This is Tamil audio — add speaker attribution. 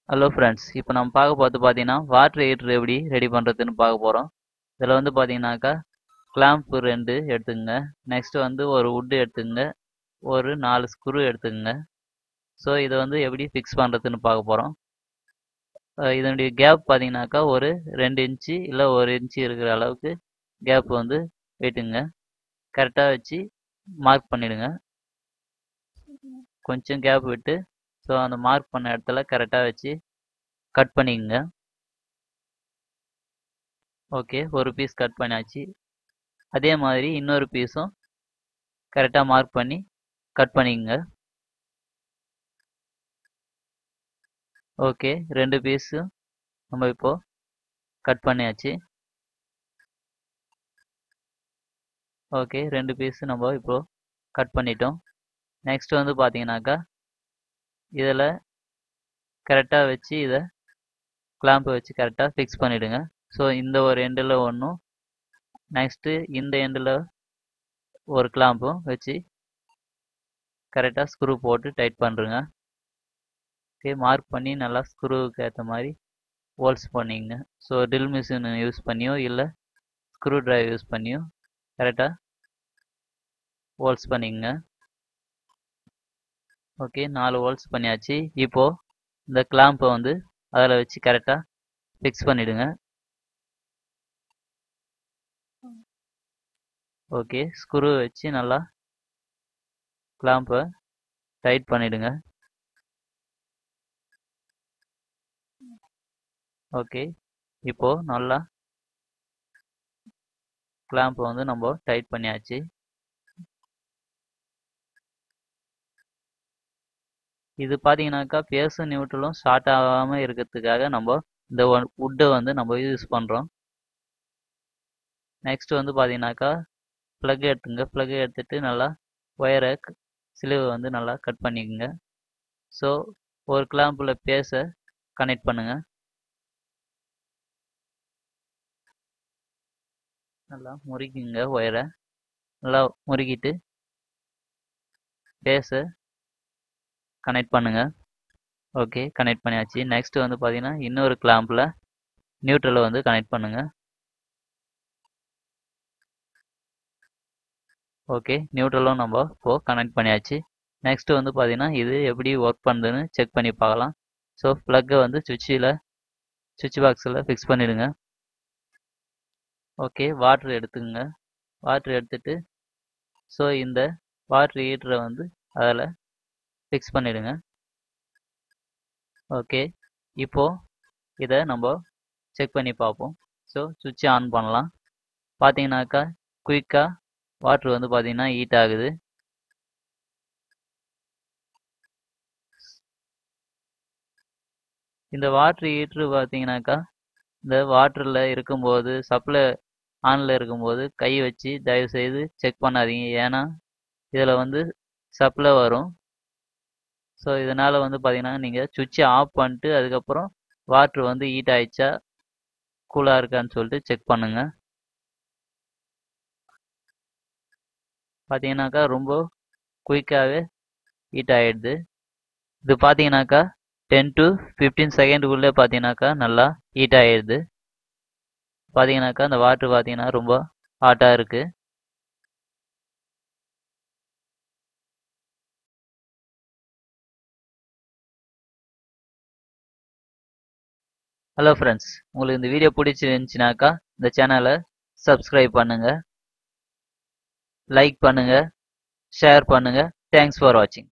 Speaker 1: ஹலோ ஃப்ரெண்ட்ஸ் இப்போ நம்ம பார்க்க போகிறது பார்த்தீங்கன்னா வாட்டர் ஹீட்டர் எப்படி ரெடி பண்ணுறதுன்னு பார்க்க போகிறோம் இதில் வந்து பார்த்தீங்கன்னாக்கா கிளாம்ப் ரெண்டு எடுத்துக்கங்க நெக்ஸ்ட்டு வந்து ஒரு வுட்டு எடுத்துக்கங்க ஒரு நாலு ஸ்க்ரூ எடுத்துக்கங்க ஸோ இதை வந்து எப்படி ஃபிக்ஸ் பண்ணுறதுன்னு பார்க்க போகிறோம் இதனுடைய கேப் பார்த்தீங்கன்னாக்கா ஒரு ரெண்டு இன்ச்சு இல்லை ஒரு இன்ச்சு இருக்கிற அளவுக்கு கேப் வந்து வெட்டுங்க கரெக்டாக வச்சு மார்க் பண்ணிவிடுங்க கொஞ்சம் கேப் விட்டு ஸோ அந்த மார்க் பண்ண இடத்துல கரெக்டாக வச்சு கட் பண்ணிக்கங்க ஓகே ஒரு பீஸ் கட் பண்ணியாச்சு அதே மாதிரி இன்னொரு பீஸும் கரெக்டாக மார்க் பண்ணி கட் பண்ணிக்கங்க ஓகே ரெண்டு பீஸும் நம்ம இப்போ கட் பண்ணியாச்சு ஓகே ரெண்டு பீஸு நம்ம இப்போ கட் பண்ணிட்டோம் நெக்ஸ்ட் வந்து பார்த்தீங்கன்னாக்கா இதில் கரெக்டாக வச்சு இதை கிளாம்பை வச்சு கரெக்டாக ஃபிக்ஸ் பண்ணிவிடுங்க ஸோ இந்த ஒரு எண்டில் ஒன்றும் நெக்ஸ்ட்டு இந்த எண்டில் ஒரு கிளாம்பும் வச்சு கரெக்டாக ஸ்க்ரூ போட்டு டைட் பண்ணுறங்க ஓகே மார்க் பண்ணி நல்லா ஸ்க்ரூவுக்கு ஏற்ற மாதிரி ஹோல்ஸ் பண்ணிங்க ஸோ ட்ரில் மிஷின் யூஸ் பண்ணியோ இல்லை ஸ்க்ரூ ட்ரைவ் யூஸ் பண்ணியோ கரெக்டாக ஹோல்ஸ் பண்ணிங்க ஓகே நாலு ஹோல்ஸ் பண்ணியாச்சு இப்போது இந்த கிளாம்பை வந்து அதில் வச்சு கரெக்டாக ஃபிக்ஸ் பண்ணிவிடுங்க ஓகே ஸ்க்ரூ வச்சு நல்லா கிளாம்பை டைட் பண்ணிவிடுங்க ஓகே இப்போது நல்லா கிளாம்பை வந்து நம்ம டைட் பண்ணியாச்சு இது பார்த்தீங்கன்னாக்கா பேஸும் நியூட்ரலும் ஷார்ட் ஆகாமல் இருக்கிறதுக்காக நம்ம இந்த வுட்டை வந்து நம்ம யூஸ் பண்ணுறோம் நெக்ஸ்ட் வந்து பார்த்தீங்கன்னாக்கா ப்ளக் எடுத்துங்க ப்ளக் எடுத்துட்டு நல்லா ஒயரை சிலுவை வந்து நல்லா கட் பண்ணிக்கோங்க ஸோ ஒரு கிளாம்பில் பேஸை கனெக்ட் பண்ணுங்க நல்லா முறுக்கிங்க ஒயரை நல்லா முறுக்கிட்டு பேஸை கனெக்ட் பண்ணுங்க ஓகே கனெக்ட் பண்ணியாச்சு நெக்ஸ்ட் வந்து பார்த்தீங்கன்னா இன்னொரு கிளாம்பில் நியூட்ரலை வந்து கனெக்ட் பண்ணுங்க ஓகே நியூட்ரலும் நம்ம இப்போது கனெக்ட் பண்ணியாச்சு நெக்ஸ்ட் வந்து பார்த்தீங்கன்னா இது எப்படி ஒர்க் பண்ணுதுன்னு செக் பண்ணி பார்க்கலாம் ஸோ ப்ளக்கை வந்து சுவிட்சில் சுவிட்ச் பாக்ஸில் ஃபிக்ஸ் பண்ணிவிடுங்க ஓகே வாட்ரு எடுத்துக்கோங்க வாட்ரு எடுத்துட்டு ஸோ இந்த வாட்ரு ஹீட்டரை வந்து அதில் ஃபிக்ஸ் பண்ணிவிடுங்க ஓகே இப்போது இதை நம்ம செக் பண்ணி பார்ப்போம் ஸோ சுவிட்ச் ஆன் பண்ணலாம் பார்த்தீங்கன்னாக்கா குயிக்காக வாட்ரு வந்து பார்த்தீங்கன்னா ஹீட் ஆகுது இந்த வாட்ரு ஹீட்ரு பார்த்தீங்கன்னாக்கா இந்த வாட்டரில் இருக்கும்போது சப்ளை ஆனில் இருக்கும்போது கை வச்சு தயவுசெய்து செக் பண்ணாதீங்க ஏன்னா இதில் வந்து சப்ளை வரும் ஸோ இதனால் வந்து பார்த்தீங்கன்னா நீங்கள் சுவிட்சை ஆஃப் பண்ணிட்டு அதுக்கப்புறம் வாட்ரு வந்து ஹீட் ஆயிடுச்சா கூலாக இருக்கான்னு சொல்லிட்டு செக் பண்ணுங்கள் பார்த்தீங்கன்னாக்கா ரொம்ப குயிக்காகவே ஹீட் ஆகிடுது இது பார்த்தீங்கன்னாக்கா டென் டு ஃபிஃப்டீன் செகண்டுக்குள்ளே பார்த்தீங்கன்னாக்கா நல்லா ஹீட் ஆகிடுது பார்த்தீங்கன்னாக்கா அந்த வாட்ரு பார்த்தீங்கன்னா ரொம்ப ஹாட்டாக இருக்குது ஹலோ ஃப்ரெண்ட்ஸ் உங்களுக்கு இந்த வீடியோ பிடிச்சிருந்துச்சினாக்கா இந்த சேனலை சப்ஸ்கிரைப் பண்ணுங்கள் லைக் பண்ணுங்கள் ஷேர் பண்ணுங்கள் தேங்க்ஸ் ஃபார் வாட்சிங்